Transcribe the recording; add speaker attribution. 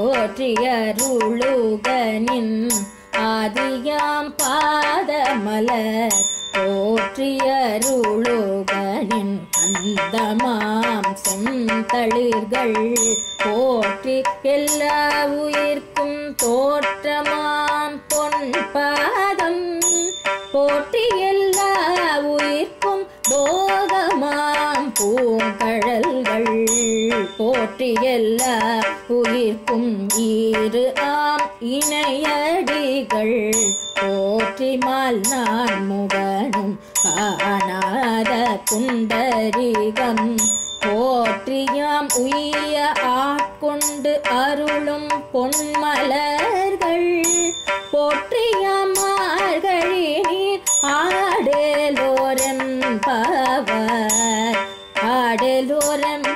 Speaker 1: போற்றியருளுகனின் ஆதியாம் பாதமலர் போற்றியருளுகனின் அந்தமாம் செந்தளிர்கள் போற்றி எல்லா உயிர்க்கும் தோற்றமாம் பொன் பாதம் போற்றி எல்லா உயிர்க்கும் போகமாம் பூங்கழல்கள் போற்றி எல்லா உயிர்க்கும் ஈரு ஆம் இணையடிகள் போற்றிமால் நான் முகனும் காணாத குண்டரிகம் போற்றியாம் உய்ய ஆட்கொண்டு அருளும் பொன்மலர்கள் போற்றியாம் மார்கழி நீர் ஆடலோரம் பாவார் ஆடலோரம்